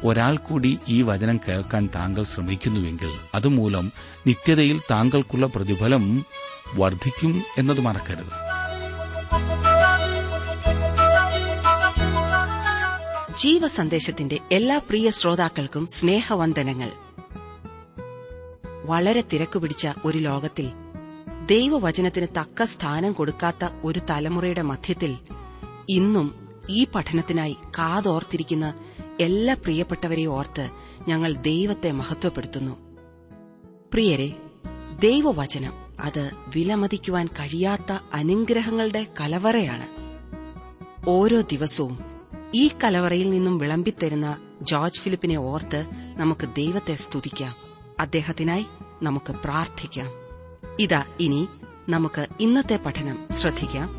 ഒരാൾ കൂടി ഈ വചനം കേൾക്കാൻ താങ്കൾ ശ്രമിക്കുന്നുവെങ്കിൽ അതുമൂലം നിത്യതയിൽ താങ്കൾക്കുള്ള പ്രതിഫലം വർദ്ധിക്കും എന്നത് മറക്കരുത് ജീവസന്ദേശത്തിന്റെ എല്ലാ പ്രിയ ശ്രോതാക്കൾക്കും സ്നേഹവന്ദനങ്ങൾ വളരെ തിരക്കുപിടിച്ച ഒരു ലോകത്തിൽ ദൈവവചനത്തിന് തക്ക സ്ഥാനം കൊടുക്കാത്ത ഒരു തലമുറയുടെ മധ്യത്തിൽ ഇന്നും ഈ പഠനത്തിനായി കാതോർത്തിരിക്കുന്ന എല്ലാ പ്രിയപ്പെട്ടവരെ ഓർത്ത് ഞങ്ങൾ ദൈവത്തെ മഹത്വപ്പെടുത്തുന്നു പ്രിയരെ ദൈവവചനം അത് വിലമതിക്കുവാൻ കഴിയാത്ത അനുഗ്രഹങ്ങളുടെ കലവറയാണ് ഓരോ ദിവസവും ഈ കലവറയിൽ നിന്നും വിളമ്പിത്തരുന്ന ജോർജ് ഫിലിപ്പിനെ ഓർത്ത് നമുക്ക് ദൈവത്തെ സ്തുതിക്കാം അദ്ദേഹത്തിനായി നമുക്ക് പ്രാർത്ഥിക്കാം ഇതാ ഇനി നമുക്ക് ഇന്നത്തെ പഠനം ശ്രദ്ധിക്കാം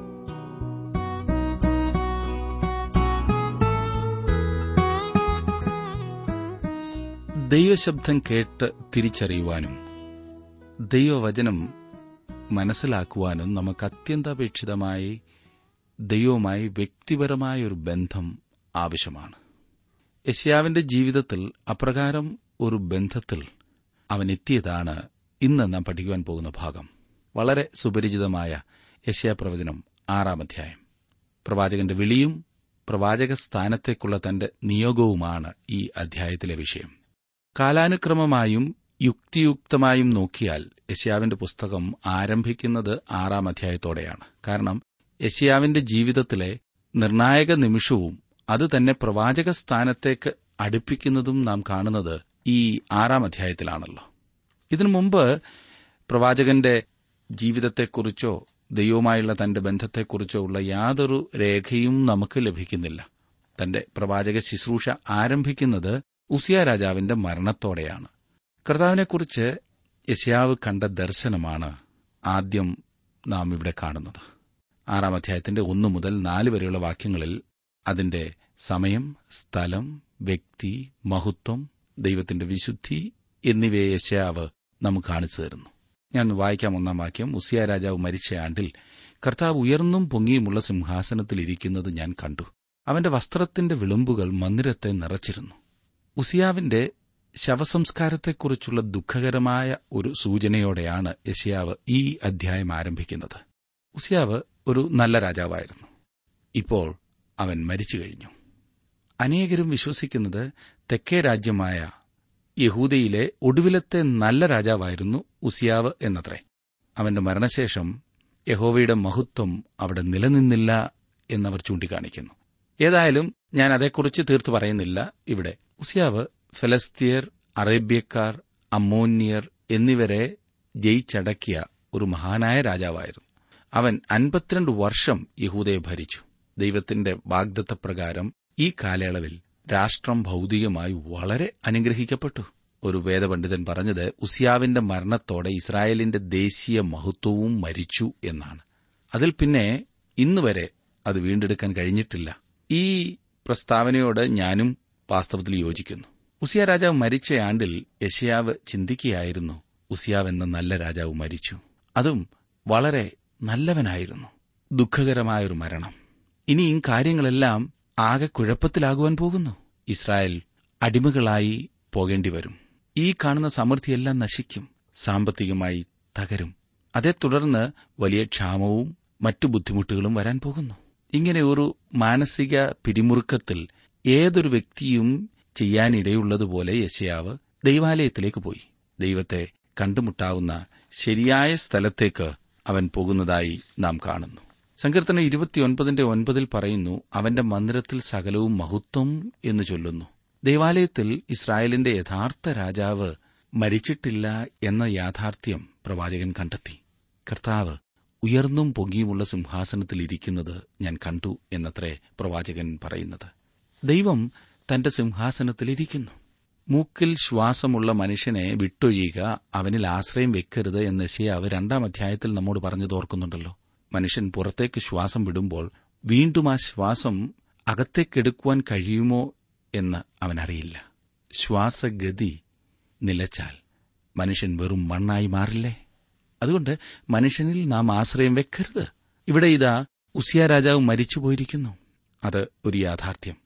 ദൈവശബ്ദം കേട്ട് തിരിച്ചറിയുവാനും ദൈവവചനം മനസ്സിലാക്കുവാനും നമുക്ക് അത്യന്താപേക്ഷിതമായി ദൈവവുമായി വ്യക്തിപരമായ ഒരു ബന്ധം ആവശ്യമാണ് യശ്യാവിന്റെ ജീവിതത്തിൽ അപ്രകാരം ഒരു ബന്ധത്തിൽ അവൻ എത്തിയതാണ് ഇന്ന് നാം പഠിക്കുവാൻ പോകുന്ന ഭാഗം വളരെ സുപരിചിതമായ യശ്യാപ്രവചനം ആറാം അധ്യായം പ്രവാചകന്റെ വിളിയും പ്രവാചക സ്ഥാനത്തേക്കുള്ള തന്റെ നിയോഗവുമാണ് ഈ അധ്യായത്തിലെ വിഷയം കാലാനുക്രമമായും യുക്തിയുക്തമായും നോക്കിയാൽ യശ്യാവിന്റെ പുസ്തകം ആരംഭിക്കുന്നത് ആറാം അധ്യായത്തോടെയാണ് കാരണം യശ്യാവിന്റെ ജീവിതത്തിലെ നിർണായക നിമിഷവും അത് തന്നെ പ്രവാചക സ്ഥാനത്തേക്ക് അടുപ്പിക്കുന്നതും നാം കാണുന്നത് ഈ ആറാം അധ്യായത്തിലാണല്ലോ ഇതിനു മുമ്പ് പ്രവാചകന്റെ ജീവിതത്തെക്കുറിച്ചോ ദൈവവുമായുള്ള തന്റെ ബന്ധത്തെക്കുറിച്ചോ ഉള്ള യാതൊരു രേഖയും നമുക്ക് ലഭിക്കുന്നില്ല തന്റെ പ്രവാചക ശുശ്രൂഷ ആരംഭിക്കുന്നത് ഉസിയ രാജാവിന്റെ മരണത്തോടെയാണ് കർത്താവിനെക്കുറിച്ച് യശയാവ് കണ്ട ദർശനമാണ് ആദ്യം നാം ഇവിടെ കാണുന്നത് ആറാം അധ്യായത്തിന്റെ ഒന്നു മുതൽ നാല് വരെയുള്ള വാക്യങ്ങളിൽ അതിന്റെ സമയം സ്ഥലം വ്യക്തി മഹത്വം ദൈവത്തിന്റെ വിശുദ്ധി എന്നിവയെ യശയാവ് നമുക്ക് കാണിച്ചു തരുന്നു ഞാൻ വായിക്കാം ഒന്നാം വാക്യം ഉസിയ രാജാവ് മരിച്ച ആണ്ടിൽ കർത്താവ് ഉയർന്നും പൊങ്ങിയുമുള്ള സിംഹാസനത്തിൽ ഇരിക്കുന്നത് ഞാൻ കണ്ടു അവന്റെ വസ്ത്രത്തിന്റെ വിളുമ്പുകൾ മന്ദിരത്തെ നിറച്ചിരുന്നു ഉസിയാവിന്റെ ശവസംസ്കാരത്തെക്കുറിച്ചുള്ള ദുഃഖകരമായ ഒരു സൂചനയോടെയാണ് യശയാവ് ഈ അധ്യായം ആരംഭിക്കുന്നത് ഉസിയാവ് ഒരു നല്ല രാജാവായിരുന്നു ഇപ്പോൾ അവൻ മരിച്ചു കഴിഞ്ഞു അനേകരും വിശ്വസിക്കുന്നത് തെക്കേ രാജ്യമായ യഹൂദയിലെ ഒടുവിലത്തെ നല്ല രാജാവായിരുന്നു ഉസിയാവ് എന്നത്രേ അവന്റെ മരണശേഷം യഹോവയുടെ മഹത്വം അവിടെ നിലനിന്നില്ല എന്നവർ ചൂണ്ടിക്കാണിക്കുന്നു ഏതായാലും ഞാൻ അതേക്കുറിച്ച് തീർത്തു പറയുന്നില്ല ഇവിടെ ഉസിയാവ് ഫലസ്തീയർ അറേബ്യക്കാർ അമ്മോന്യർ എന്നിവരെ ജയിച്ചടക്കിയ ഒരു മഹാനായ രാജാവായിരുന്നു അവൻ അൻപത്തിരണ്ട് വർഷം യഹൂദയെ ഭരിച്ചു ദൈവത്തിന്റെ വാഗ്ദത്തപ്രകാരം ഈ കാലയളവിൽ രാഷ്ട്രം ഭൗതികമായി വളരെ അനുഗ്രഹിക്കപ്പെട്ടു ഒരു വേദപണ്ഡിതൻ പറഞ്ഞത് ഉസിയാവിന്റെ മരണത്തോടെ ഇസ്രായേലിന്റെ ദേശീയ മഹത്വവും മരിച്ചു എന്നാണ് അതിൽ പിന്നെ ഇന്നുവരെ അത് വീണ്ടെടുക്കാൻ കഴിഞ്ഞിട്ടില്ല ഈ പ്രസ്താവനയോട് ഞാനും വാസ്തവത്തിൽ യോജിക്കുന്നു ഉസിയ രാജാവ് മരിച്ച ആണ്ടിൽ യശയാവ് ചിന്തിക്കുകയായിരുന്നു ഉസിയാവ് എന്ന നല്ല രാജാവ് മരിച്ചു അതും വളരെ നല്ലവനായിരുന്നു ദുഃഖകരമായൊരു മരണം ഇനിയും കാര്യങ്ങളെല്ലാം ആകെ കുഴപ്പത്തിലാകുവാൻ പോകുന്നു ഇസ്രായേൽ അടിമകളായി പോകേണ്ടി വരും ഈ കാണുന്ന സമൃദ്ധിയെല്ലാം നശിക്കും സാമ്പത്തികമായി തകരും അതേ തുടർന്ന് വലിയ ക്ഷാമവും മറ്റു ബുദ്ധിമുട്ടുകളും വരാൻ പോകുന്നു ഇങ്ങനെ ഒരു മാനസിക പിരിമുറുക്കത്തിൽ ഏതൊരു വ്യക്തിയും ചെയ്യാനിടയുള്ളതുപോലെ യശയാവ് ദൈവാലയത്തിലേക്ക് പോയി ദൈവത്തെ കണ്ടുമുട്ടാവുന്ന ശരിയായ സ്ഥലത്തേക്ക് അവൻ പോകുന്നതായി നാം കാണുന്നു സങ്കീർത്തനം ഇരുപത്തിയൊൻപതിന്റെ ഒൻപതിൽ പറയുന്നു അവന്റെ മന്ദിരത്തിൽ സകലവും മഹത്വം എന്ന് ചൊല്ലുന്നു ദേവാലയത്തിൽ ഇസ്രായേലിന്റെ യഥാർത്ഥ രാജാവ് മരിച്ചിട്ടില്ല എന്ന യാഥാർത്ഥ്യം പ്രവാചകൻ കണ്ടെത്തി കർത്താവ് ഉയർന്നും പൊങ്ങിയുമുള്ള സിംഹാസനത്തിൽ ഇരിക്കുന്നത് ഞാൻ കണ്ടു എന്നത്രേ പ്രവാചകൻ പറയുന്നത് ദൈവം തന്റെ സിംഹാസനത്തിലിരിക്കുന്നു മൂക്കിൽ ശ്വാസമുള്ള മനുഷ്യനെ വിട്ടൊഴിയുക അവനിൽ ആശ്രയം വെക്കരുത് എന്ന് യശയാവ് രണ്ടാം അധ്യായത്തിൽ നമ്മോട് പറഞ്ഞു തോർക്കുന്നുണ്ടല്ലോ മനുഷ്യൻ പുറത്തേക്ക് ശ്വാസം വിടുമ്പോൾ വീണ്ടും ആ ശ്വാസം അകത്തേക്കെടുക്കുവാൻ കഴിയുമോ എന്ന് അവനറിയില്ല ശ്വാസഗതി നിലച്ചാൽ മനുഷ്യൻ വെറും മണ്ണായി മാറില്ലേ അതുകൊണ്ട് മനുഷ്യനിൽ നാം ആശ്രയം വെക്കരുത് ഇവിടെ ഇതാ ഉസിയ രാജാവ് മരിച്ചുപോയിരിക്കുന്നു അത് ഒരു യാഥാർത്ഥ്യം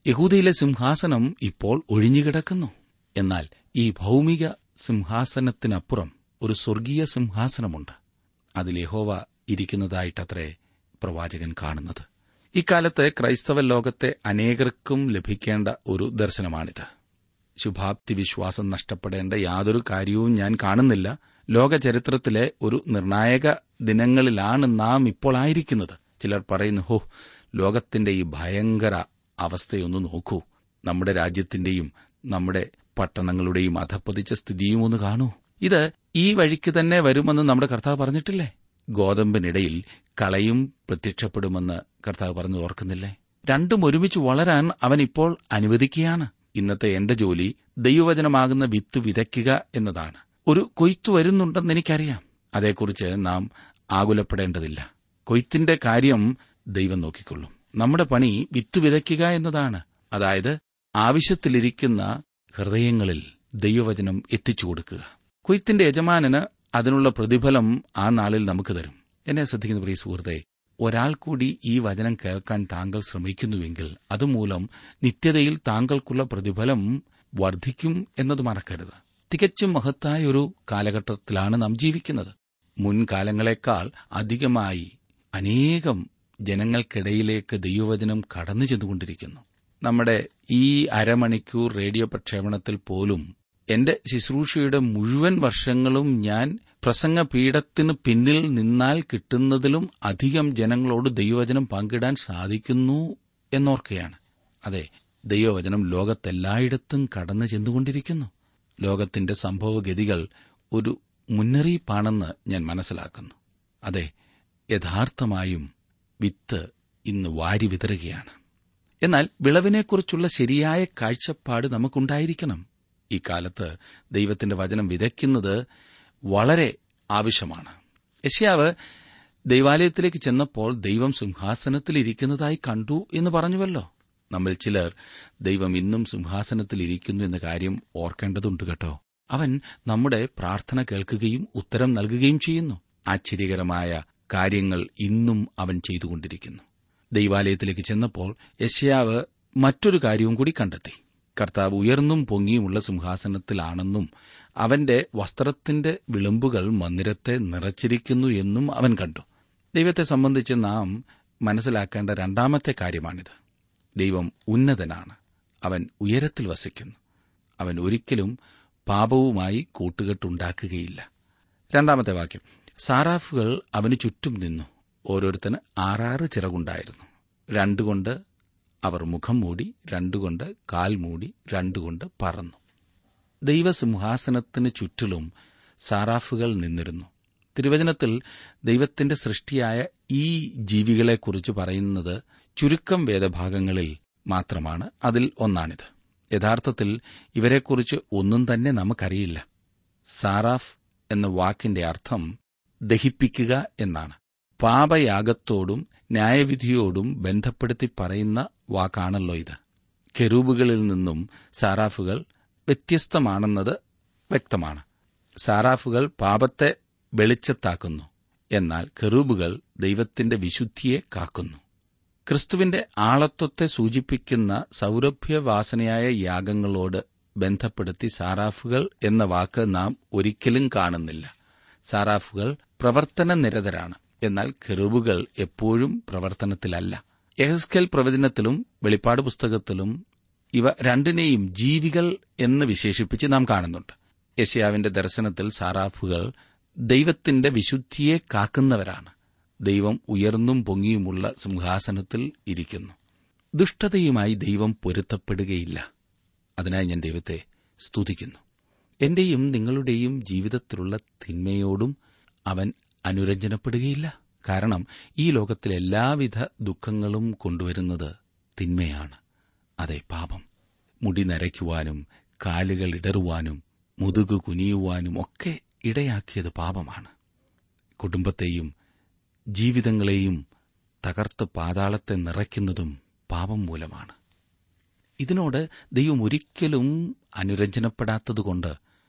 യഹൂദയിലെ സിംഹാസനം ഇപ്പോൾ ഒഴിഞ്ഞുകിടക്കുന്നു എന്നാൽ ഈ ഭൗമിക സിംഹാസനത്തിനപ്പുറം ഒരു സ്വർഗീയ സിംഹാസനമുണ്ട് അതിൽ യഹോവ ഇരിക്കുന്നതായിട്ടത്രേ പ്രവാചകൻ കാണുന്നത് ഇക്കാലത്ത് ക്രൈസ്തവ ലോകത്തെ അനേകർക്കും ലഭിക്കേണ്ട ഒരു ദർശനമാണിത് ശുഭാപ്തി വിശ്വാസം നഷ്ടപ്പെടേണ്ട യാതൊരു കാര്യവും ഞാൻ കാണുന്നില്ല ലോക ചരിത്രത്തിലെ ഒരു നിർണായക ദിനങ്ങളിലാണ് നാം ഇപ്പോൾ ആയിരിക്കുന്നത് ചിലർ പറയുന്നു ഹോ ലോകത്തിന്റെ ഈ ഭയങ്കര അവസ്ഥയൊന്ന് നോക്കൂ നമ്മുടെ രാജ്യത്തിന്റെയും നമ്മുടെ പട്ടണങ്ങളുടെയും അധപ്പതിച്ച സ്ഥിതിയും ഒന്ന് കാണൂ ഇത് ഈ വഴിക്ക് തന്നെ വരുമെന്ന് നമ്മുടെ കർത്താവ് പറഞ്ഞിട്ടില്ലേ ഗോതമ്പിനിടയിൽ കളയും പ്രത്യക്ഷപ്പെടുമെന്ന് കർത്താവ് പറഞ്ഞു ഓർക്കുന്നില്ലേ രണ്ടും ഒരുമിച്ച് വളരാൻ അവൻ ഇപ്പോൾ അനുവദിക്കുകയാണ് ഇന്നത്തെ എന്റെ ജോലി ദൈവവചനമാകുന്ന വിത്ത് വിതയ്ക്കുക എന്നതാണ് ഒരു കൊയ്ത്തു വരുന്നുണ്ടെന്ന് എനിക്കറിയാം അതേക്കുറിച്ച് നാം ആകുലപ്പെടേണ്ടതില്ല കൊയ്ത്തിന്റെ കാര്യം ദൈവം നോക്കിക്കൊള്ളും നമ്മുടെ പണി വിത്ത് വിതയ്ക്കുക എന്നതാണ് അതായത് ആവശ്യത്തിലിരിക്കുന്ന ഹൃദയങ്ങളിൽ ദൈവവചനം എത്തിച്ചു കൊടുക്കുക കൊയ്ത്തിന്റെ യജമാനന് അതിനുള്ള പ്രതിഫലം ആ നാളിൽ നമുക്ക് തരും എന്നെ ശ്രദ്ധിക്കുന്ന പ്രിയ സുഹൃത്തെ ഒരാൾ കൂടി ഈ വചനം കേൾക്കാൻ താങ്കൾ ശ്രമിക്കുന്നുവെങ്കിൽ അതുമൂലം നിത്യതയിൽ താങ്കൾക്കുള്ള പ്രതിഫലം വർദ്ധിക്കും എന്നത് മറക്കരുത് തികച്ചും മഹത്തായ ഒരു കാലഘട്ടത്തിലാണ് നാം ജീവിക്കുന്നത് മുൻകാലങ്ങളെക്കാൾ അധികമായി അനേകം ജനങ്ങൾക്കിടയിലേക്ക് ദൈവവചനം കടന്നു ചെന്നുകൊണ്ടിരിക്കുന്നു നമ്മുടെ ഈ അരമണിക്കൂർ റേഡിയോ പ്രക്ഷേപണത്തിൽ പോലും എന്റെ ശുശ്രൂഷയുടെ മുഴുവൻ വർഷങ്ങളും ഞാൻ പ്രസംഗപീഠത്തിന് പിന്നിൽ നിന്നാൽ കിട്ടുന്നതിലും അധികം ജനങ്ങളോട് ദൈവവചനം പങ്കിടാൻ സാധിക്കുന്നു എന്നോർക്കുകയാണ് അതെ ദൈവവചനം ലോകത്തെല്ലായിടത്തും കടന്നു ചെന്നുകൊണ്ടിരിക്കുന്നു ലോകത്തിന്റെ സംഭവഗതികൾ ഒരു മുന്നറിയിപ്പാണെന്ന് ഞാൻ മനസ്സിലാക്കുന്നു അതെ യഥാർത്ഥമായും വിത്ത് ഇന്ന് വാരി വിതറുകയാണ് എന്നാൽ വിളവിനെക്കുറിച്ചുള്ള ശരിയായ കാഴ്ചപ്പാട് നമുക്കുണ്ടായിരിക്കണം ഇക്കാലത്ത് ദൈവത്തിന്റെ വചനം വിതയ്ക്കുന്നത് വളരെ ആവശ്യമാണ് യശ്യാവ് ദൈവാലയത്തിലേക്ക് ചെന്നപ്പോൾ ദൈവം സിംഹാസനത്തിലിരിക്കുന്നതായി കണ്ടു എന്ന് പറഞ്ഞുവല്ലോ നമ്മിൽ ചിലർ ദൈവം ഇന്നും സിംഹാസനത്തിലിരിക്കുന്നു എന്ന കാര്യം ഓർക്കേണ്ടതുണ്ട് കേട്ടോ അവൻ നമ്മുടെ പ്രാർത്ഥന കേൾക്കുകയും ഉത്തരം നൽകുകയും ചെയ്യുന്നു ആശ്ചര്യകരമായ കാര്യങ്ങൾ ഇന്നും അവൻ ചെയ്തുകൊണ്ടിരിക്കുന്നു ദൈവാലയത്തിലേക്ക് ചെന്നപ്പോൾ യശ്യാവ് മറ്റൊരു കാര്യവും കൂടി കണ്ടെത്തി കർത്താവ് ഉയർന്നും പൊങ്ങിയുമുള്ള സിംഹാസനത്തിലാണെന്നും അവന്റെ വസ്ത്രത്തിന്റെ വിളിമ്പുകൾ മന്ദിരത്തെ നിറച്ചിരിക്കുന്നു എന്നും അവൻ കണ്ടു ദൈവത്തെ സംബന്ധിച്ച് നാം മനസ്സിലാക്കേണ്ട രണ്ടാമത്തെ കാര്യമാണിത് ദൈവം ഉന്നതനാണ് അവൻ ഉയരത്തിൽ വസിക്കുന്നു അവൻ ഒരിക്കലും പാപവുമായി കൂട്ടുകെട്ടുണ്ടാക്കുകയില്ല രണ്ടാമത്തെ വാക്യം സാറാഫുകൾ അവന് ചുറ്റും നിന്നു ഓരോരുത്തന് ആറാറ് ചിറകുണ്ടായിരുന്നു രണ്ടുകൊണ്ട് അവർ മുഖം മൂടി രണ്ടുകൊണ്ട് കാൽ മൂടി രണ്ടുകൊണ്ട് പറന്നു ദൈവസിംഹാസനത്തിന് ചുറ്റിലും സാറാഫുകൾ നിന്നിരുന്നു തിരുവചനത്തിൽ ദൈവത്തിന്റെ സൃഷ്ടിയായ ഈ ജീവികളെക്കുറിച്ച് പറയുന്നത് ചുരുക്കം വേദഭാഗങ്ങളിൽ മാത്രമാണ് അതിൽ ഒന്നാണിത് യഥാർത്ഥത്തിൽ ഇവരെക്കുറിച്ച് ഒന്നും തന്നെ നമുക്കറിയില്ല സാറാഫ് എന്ന വാക്കിന്റെ അർത്ഥം ദഹിപ്പിക്കുക എന്നാണ് പാപയാഗത്തോടും ന്യായവിധിയോടും ബന്ധപ്പെടുത്തി പറയുന്ന വാക്കാണല്ലോ ഇത് കെറൂബുകളിൽ നിന്നും സാറാഫുകൾ വ്യത്യസ്തമാണെന്നത് വ്യക്തമാണ് സാറാഫുകൾ പാപത്തെ വെളിച്ചത്താക്കുന്നു എന്നാൽ കെറൂബുകൾ ദൈവത്തിന്റെ വിശുദ്ധിയെ കാക്കുന്നു ക്രിസ്തുവിന്റെ ആളത്വത്തെ സൂചിപ്പിക്കുന്ന സൗരഭ്യവാസനയായ യാഗങ്ങളോട് ബന്ധപ്പെടുത്തി സാറാഫുകൾ എന്ന വാക്ക് നാം ഒരിക്കലും കാണുന്നില്ല സാറാഫുകൾ പ്രവർത്തന നിരതരാണ് എന്നാൽ കെറുബുകൾ എപ്പോഴും പ്രവർത്തനത്തിലല്ല എഹസ്കൽ പ്രവചനത്തിലും വെളിപ്പാട് പുസ്തകത്തിലും ഇവ രണ്ടിനെയും ജീവികൾ എന്ന് വിശേഷിപ്പിച്ച് നാം കാണുന്നുണ്ട് യശയാവിന്റെ ദർശനത്തിൽ സാറാഫുകൾ ദൈവത്തിന്റെ വിശുദ്ധിയെ കാക്കുന്നവരാണ് ദൈവം ഉയർന്നും പൊങ്ങിയുമുള്ള സിംഹാസനത്തിൽ ഇരിക്കുന്നു ദുഷ്ടതയുമായി ദൈവം പൊരുത്തപ്പെടുകയില്ല അതിനായി ഞാൻ ദൈവത്തെ സ്തുതിക്കുന്നു എന്റെയും നിങ്ങളുടെയും ജീവിതത്തിലുള്ള തിന്മയോടും അവൻ അനുരഞ്ജനപ്പെടുകയില്ല കാരണം ഈ ലോകത്തിലെ എല്ലാവിധ ദുഃഖങ്ങളും കൊണ്ടുവരുന്നത് തിന്മയാണ് അതെ പാപം മുടി നരയ്ക്കുവാനും കാലുകൾ ഇടറുവാനും മുതുകു കുനിയുവാനും ഒക്കെ ഇടയാക്കിയത് പാപമാണ് കുടുംബത്തെയും ജീവിതങ്ങളെയും തകർത്ത് പാതാളത്തെ നിറയ്ക്കുന്നതും പാപം മൂലമാണ് ഇതിനോട് ദൈവം ഒരിക്കലും അനുരഞ്ജനപ്പെടാത്തതുകൊണ്ട്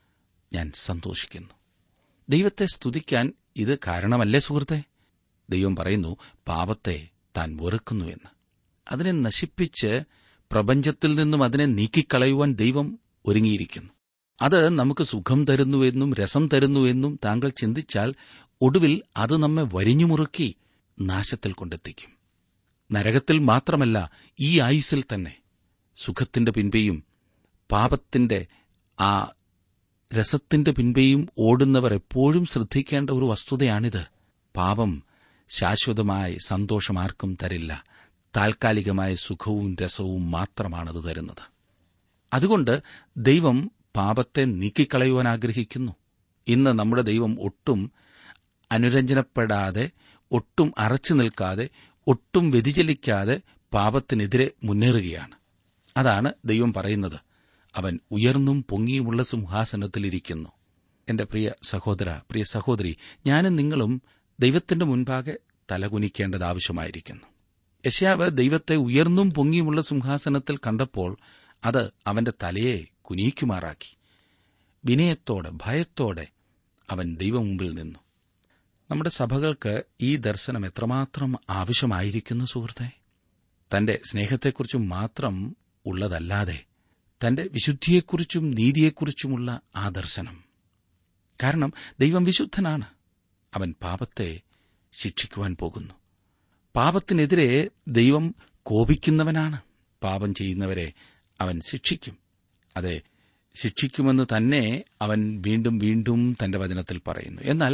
ഞാൻ സന്തോഷിക്കുന്നു ദൈവത്തെ സ്തുതിക്കാൻ ഇത് കാരണമല്ലേ സുഹൃത്തെ ദൈവം പറയുന്നു പാപത്തെ താൻ വെറുക്കുന്നുവെന്ന് അതിനെ നശിപ്പിച്ച് പ്രപഞ്ചത്തിൽ നിന്നും അതിനെ നീക്കിക്കളയുവാൻ ദൈവം ഒരുങ്ങിയിരിക്കുന്നു അത് നമുക്ക് സുഖം തരുന്നുവെന്നും രസം തരുന്നുവെന്നും താങ്കൾ ചിന്തിച്ചാൽ ഒടുവിൽ അത് നമ്മെ വരിഞ്ഞുമുറുക്കി നാശത്തിൽ കൊണ്ടെത്തിക്കും നരകത്തിൽ മാത്രമല്ല ഈ ആയുസ്സിൽ തന്നെ സുഖത്തിന്റെ പിൻപെയും പാപത്തിന്റെ ആ രസത്തിന്റെ പിൻപെയും ഓടുന്നവർ എപ്പോഴും ശ്രദ്ധിക്കേണ്ട ഒരു വസ്തുതയാണിത് പാപം ശാശ്വതമായ സന്തോഷം ആർക്കും തരില്ല താൽക്കാലികമായ സുഖവും രസവും മാത്രമാണത് തരുന്നത് അതുകൊണ്ട് ദൈവം പാപത്തെ നീക്കിക്കളയുവാൻ ആഗ്രഹിക്കുന്നു ഇന്ന് നമ്മുടെ ദൈവം ഒട്ടും അനുരഞ്ജനപ്പെടാതെ ഒട്ടും അറച്ചു നിൽക്കാതെ ഒട്ടും വ്യതിചലിക്കാതെ പാപത്തിനെതിരെ മുന്നേറുകയാണ് അതാണ് ദൈവം പറയുന്നത് അവൻ ഉയർന്നും പൊങ്ങിയുമുള്ള സിംഹാസനത്തിലിരിക്കുന്നു എന്റെ പ്രിയ സഹോദര പ്രിയ സഹോദരി ഞാനും നിങ്ങളും ദൈവത്തിന്റെ മുൻപാകെ തലകുനിക്കേണ്ടത് ആവശ്യമായിരിക്കുന്നു യശാവ് ദൈവത്തെ ഉയർന്നും പൊങ്ങിയുമുള്ള സിംഹാസനത്തിൽ കണ്ടപ്പോൾ അത് അവന്റെ തലയെ കുനിയിക്കുമാറാക്കി വിനയത്തോടെ ഭയത്തോടെ അവൻ ദൈവമുമ്പിൽ നിന്നു നമ്മുടെ സഭകൾക്ക് ഈ ദർശനം എത്രമാത്രം ആവശ്യമായിരിക്കുന്നു സുഹൃത്തെ തന്റെ സ്നേഹത്തെക്കുറിച്ചും മാത്രം ഉള്ളതല്ലാതെ തന്റെ വിശുദ്ധിയെക്കുറിച്ചും നീതിയെക്കുറിച്ചുമുള്ള ആ ദർശനം കാരണം ദൈവം വിശുദ്ധനാണ് അവൻ പാപത്തെ ശിക്ഷിക്കുവാൻ പോകുന്നു പാപത്തിനെതിരെ ദൈവം കോപിക്കുന്നവനാണ് പാപം ചെയ്യുന്നവരെ അവൻ ശിക്ഷിക്കും അതെ ശിക്ഷിക്കുമെന്ന് തന്നെ അവൻ വീണ്ടും വീണ്ടും തന്റെ വചനത്തിൽ പറയുന്നു എന്നാൽ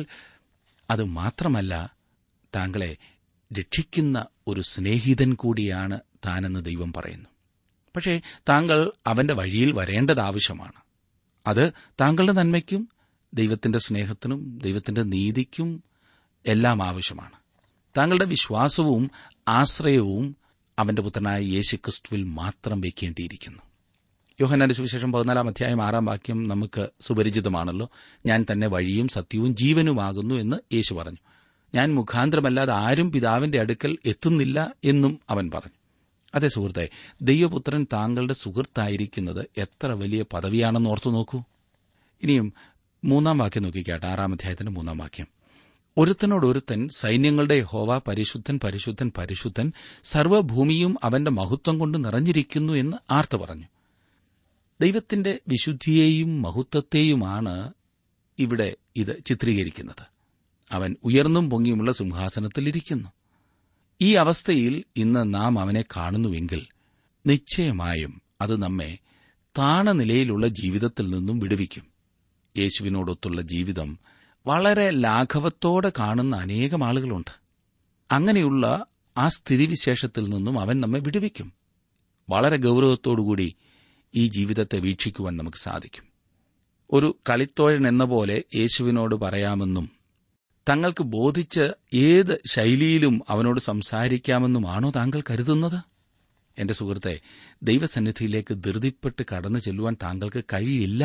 അത് മാത്രമല്ല താങ്കളെ രക്ഷിക്കുന്ന ഒരു സ്നേഹിതൻ കൂടിയാണ് താനെന്ന് ദൈവം പറയുന്നു പക്ഷേ താങ്കൾ അവന്റെ വഴിയിൽ വരേണ്ടത് ആവശ്യമാണ് അത് താങ്കളുടെ നന്മയ്ക്കും ദൈവത്തിന്റെ സ്നേഹത്തിനും ദൈവത്തിന്റെ നീതിക്കും എല്ലാം ആവശ്യമാണ് താങ്കളുടെ വിശ്വാസവും ആശ്രയവും അവന്റെ പുത്രനായ യേശുക്രിസ്തുവിൽ മാത്രം വയ്ക്കേണ്ടിയിരിക്കുന്നു യോഹന്നാന്റെ സുവിശേഷം പതിനാലാം അധ്യായം ആറാം വാക്യം നമുക്ക് സുപരിചിതമാണല്ലോ ഞാൻ തന്നെ വഴിയും സത്യവും ജീവനുമാകുന്നു എന്ന് യേശു പറഞ്ഞു ഞാൻ മുഖാന്തരമല്ലാതെ ആരും പിതാവിന്റെ അടുക്കൽ എത്തുന്നില്ല എന്നും അവൻ പറഞ്ഞു അതെ സുഹൃത്തെ ദൈവപുത്രൻ താങ്കളുടെ സുഹൃത്തായിരിക്കുന്നത് എത്ര വലിയ പദവിയാണെന്ന് ഓർത്തു നോക്കൂ ഇനിയും മൂന്നാം വാക്യം നോക്കിക്കാട്ടെ ആറാം അധ്യായത്തിന്റെ മൂന്നാം വാക്യം ഒരുത്തനോടൊരുത്തൻ സൈന്യങ്ങളുടെ ഹോവ പരിശുദ്ധൻ പരിശുദ്ധൻ പരിശുദ്ധൻ സർവ്വഭൂമിയും അവന്റെ മഹത്വം കൊണ്ട് നിറഞ്ഞിരിക്കുന്നു എന്ന് ആർത്ത് പറഞ്ഞു ദൈവത്തിന്റെ വിശുദ്ധിയെയും മഹത്വത്തെയുമാണ് ഇവിടെ ഇത് ചിത്രീകരിക്കുന്നത് അവൻ ഉയർന്നും പൊങ്ങിയുമുള്ള സിംഹാസനത്തിലിരിക്കുന്നു ഈ അവസ്ഥയിൽ ഇന്ന് നാം അവനെ കാണുന്നുവെങ്കിൽ നിശ്ചയമായും അത് നമ്മെ താണനിലയിലുള്ള ജീവിതത്തിൽ നിന്നും വിടുവിക്കും യേശുവിനോടൊത്തുള്ള ജീവിതം വളരെ ലാഘവത്തോടെ കാണുന്ന അനേകം ആളുകളുണ്ട് അങ്ങനെയുള്ള ആ സ്ഥിതിവിശേഷത്തിൽ നിന്നും അവൻ നമ്മെ വിടുവിക്കും വളരെ ഗൌരവത്തോടുകൂടി ഈ ജീവിതത്തെ വീക്ഷിക്കുവാൻ നമുക്ക് സാധിക്കും ഒരു കളിത്തോഴൻ എന്ന പോലെ യേശുവിനോട് പറയാമെന്നും തങ്ങൾക്ക് ബോധിച്ച് ഏത് ശൈലിയിലും അവനോട് സംസാരിക്കാമെന്നുമാണോ താങ്കൾ കരുതുന്നത് എന്റെ സുഹൃത്തെ ദൈവസന്നിധിയിലേക്ക് ധൃതിപ്പെട്ട് കടന്നു ചെല്ലുവാൻ താങ്കൾക്ക് കഴിയില്ല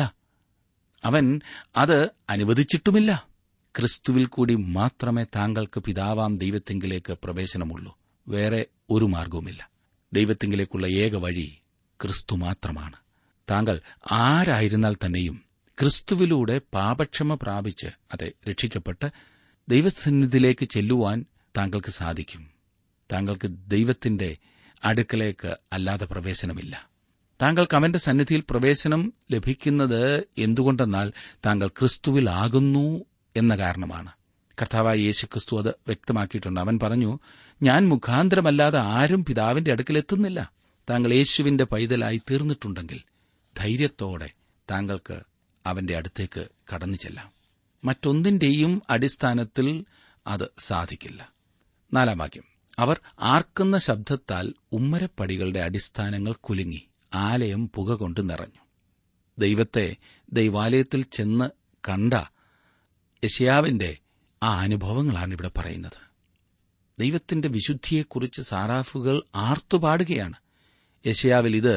അവൻ അത് അനുവദിച്ചിട്ടുമില്ല ക്രിസ്തുവിൽ കൂടി മാത്രമേ താങ്കൾക്ക് പിതാവാം ദൈവത്തെങ്കിലേക്ക് പ്രവേശനമുള്ളൂ വേറെ ഒരു മാർഗവുമില്ല ദൈവത്തെങ്കിലേക്കുള്ള ഏക വഴി ക്രിസ്തു മാത്രമാണ് താങ്കൾ ആരായിരുന്നാൽ തന്നെയും ക്രിസ്തുവിലൂടെ പാപക്ഷമ പ്രാപിച്ച് അതെ രക്ഷിക്കപ്പെട്ട് ദൈവസന്നിധിയിലേക്ക് ചെല്ലുവാൻ താങ്കൾക്ക് സാധിക്കും താങ്കൾക്ക് ദൈവത്തിന്റെ അടുക്കലേക്ക് അല്ലാതെ പ്രവേശനമില്ല താങ്കൾക്ക് അവന്റെ സന്നിധിയിൽ പ്രവേശനം ലഭിക്കുന്നത് എന്തുകൊണ്ടെന്നാൽ താങ്കൾ ക്രിസ്തുവിലാകുന്നു എന്ന കാരണമാണ് കർത്താവായ യേശു ക്രിസ്തു അത് വ്യക്തമാക്കിയിട്ടുണ്ട് അവൻ പറഞ്ഞു ഞാൻ മുഖാന്തരമല്ലാതെ ആരും പിതാവിന്റെ അടുക്കൽ എത്തുന്നില്ല താങ്കൾ യേശുവിന്റെ പൈതലായി തീർന്നിട്ടുണ്ടെങ്കിൽ ധൈര്യത്തോടെ താങ്കൾക്ക് അവന്റെ അടുത്തേക്ക് കടന്നു ചെല്ലാം മറ്റൊന്നിന്റെയും അടിസ്ഥാനത്തിൽ അത് സാധിക്കില്ല നാലാം വാക്യം അവർ ആർക്കുന്ന ശബ്ദത്താൽ ഉമ്മരപ്പടികളുടെ അടിസ്ഥാനങ്ങൾ കുലുങ്ങി ആലയം പുക കൊണ്ട് നിറഞ്ഞു ദൈവത്തെ ദൈവാലയത്തിൽ ചെന്ന് കണ്ട യശയാവിന്റെ ആ അനുഭവങ്ങളാണ് ഇവിടെ പറയുന്നത് ദൈവത്തിന്റെ വിശുദ്ധിയെക്കുറിച്ച് സാറാഫുകൾ ആർത്തുപാടുകയാണ് യശയാവിൽ ഇത്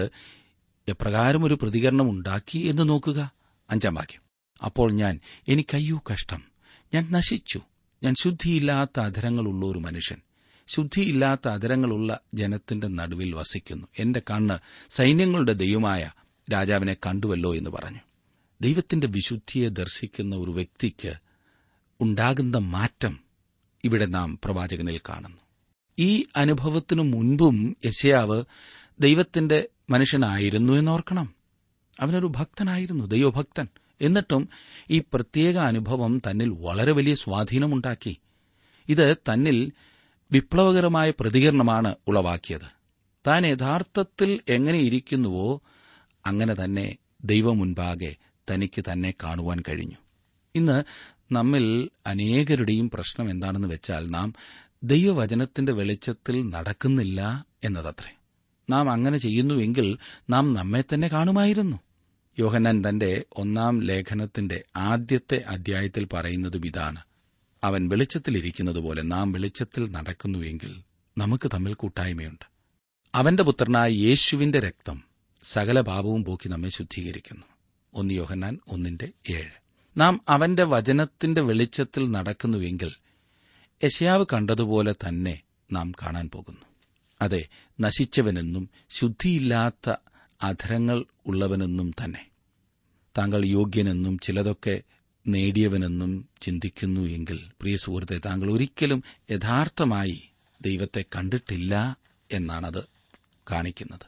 എപ്രകാരം ഒരു പ്രതികരണം ഉണ്ടാക്കി എന്ന് നോക്കുക അഞ്ചാം വാക്യം അപ്പോൾ ഞാൻ എനിക്കയ്യോ കഷ്ടം ഞാൻ നശിച്ചു ഞാൻ ശുദ്ധിയില്ലാത്ത അധരങ്ങളുള്ള ഒരു മനുഷ്യൻ ശുദ്ധിയില്ലാത്ത അധരങ്ങളുള്ള ജനത്തിന്റെ നടുവിൽ വസിക്കുന്നു എന്റെ കണ്ണ് സൈന്യങ്ങളുടെ ദൈവമായ രാജാവിനെ കണ്ടുവല്ലോ എന്ന് പറഞ്ഞു ദൈവത്തിന്റെ വിശുദ്ധിയെ ദർശിക്കുന്ന ഒരു വ്യക്തിക്ക് ഉണ്ടാകുന്ന മാറ്റം ഇവിടെ നാം പ്രവാചകനിൽ കാണുന്നു ഈ അനുഭവത്തിനു മുൻപും യശയാവ് ദൈവത്തിന്റെ മനുഷ്യനായിരുന്നു എന്നോർക്കണം അവനൊരു ഭക്തനായിരുന്നു ദൈവഭക്തൻ എന്നിട്ടും ഈ പ്രത്യേക അനുഭവം തന്നിൽ വളരെ വലിയ സ്വാധീനമുണ്ടാക്കി ഇത് തന്നിൽ വിപ്ലവകരമായ പ്രതികരണമാണ് ഉളവാക്കിയത് താൻ യഥാർത്ഥത്തിൽ എങ്ങനെ ഇരിക്കുന്നുവോ അങ്ങനെ തന്നെ ദൈവം മുൻപാകെ തനിക്ക് തന്നെ കാണുവാൻ കഴിഞ്ഞു ഇന്ന് നമ്മിൽ അനേകരുടെയും പ്രശ്നം എന്താണെന്ന് വെച്ചാൽ നാം ദൈവവചനത്തിന്റെ വെളിച്ചത്തിൽ നടക്കുന്നില്ല എന്നതത്രേ നാം അങ്ങനെ ചെയ്യുന്നുവെങ്കിൽ നാം നമ്മെ തന്നെ കാണുമായിരുന്നു യോഹന്നാൻ തന്റെ ഒന്നാം ലേഖനത്തിന്റെ ആദ്യത്തെ അധ്യായത്തിൽ പറയുന്നതും ഇതാണ് അവൻ വെളിച്ചത്തിലിരിക്കുന്നതുപോലെ നാം വെളിച്ചത്തിൽ നടക്കുന്നുവെങ്കിൽ നമുക്ക് തമ്മിൽ കൂട്ടായ്മയുണ്ട് അവന്റെ പുത്രനായ യേശുവിന്റെ രക്തം സകല പാപവും പോക്കി നമ്മെ ശുദ്ധീകരിക്കുന്നു ഒന്ന് യോഹന്നാൻ ഒന്നിന്റെ ഏഴ് നാം അവന്റെ വചനത്തിന്റെ വെളിച്ചത്തിൽ നടക്കുന്നുവെങ്കിൽ യശയാവ് കണ്ടതുപോലെ തന്നെ നാം കാണാൻ പോകുന്നു അതെ നശിച്ചവനെന്നും ശുദ്ധിയില്ലാത്ത അധരങ്ങൾ ഉള്ളവനെന്നും തന്നെ താങ്കൾ യോഗ്യനെന്നും ചിലതൊക്കെ നേടിയവനെന്നും ചിന്തിക്കുന്നു എങ്കിൽ പ്രിയ സുഹൃത്തെ താങ്കൾ ഒരിക്കലും യഥാർത്ഥമായി ദൈവത്തെ കണ്ടിട്ടില്ല എന്നാണത് കാണിക്കുന്നത്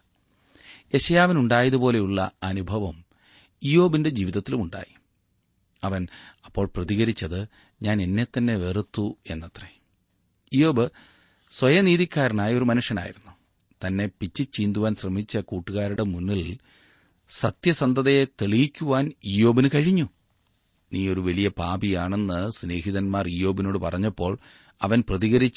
യശയാവിനുണ്ടായതുപോലെയുള്ള അനുഭവം ഇയോബിന്റെ ജീവിതത്തിലുമുണ്ടായി അവൻ അപ്പോൾ പ്രതികരിച്ചത് ഞാൻ എന്നെ തന്നെ വെറുത്തു എന്നത്രേ ഇയോബ് സ്വയനീതിക്കാരനായ ഒരു മനുഷ്യനായിരുന്നു തന്നെ പിച്ചിച്ചീന്തുവാൻ ശ്രമിച്ച കൂട്ടുകാരുടെ മുന്നിൽ സത്യസന്ധതയെ തെളിയിക്കുവാൻ ഇയോബിന് കഴിഞ്ഞു നീ ഒരു വലിയ പാപിയാണെന്ന് സ്നേഹിതന്മാർ ഇയോബിനോട് പറഞ്ഞപ്പോൾ അവൻ പ്രതികരിച്ച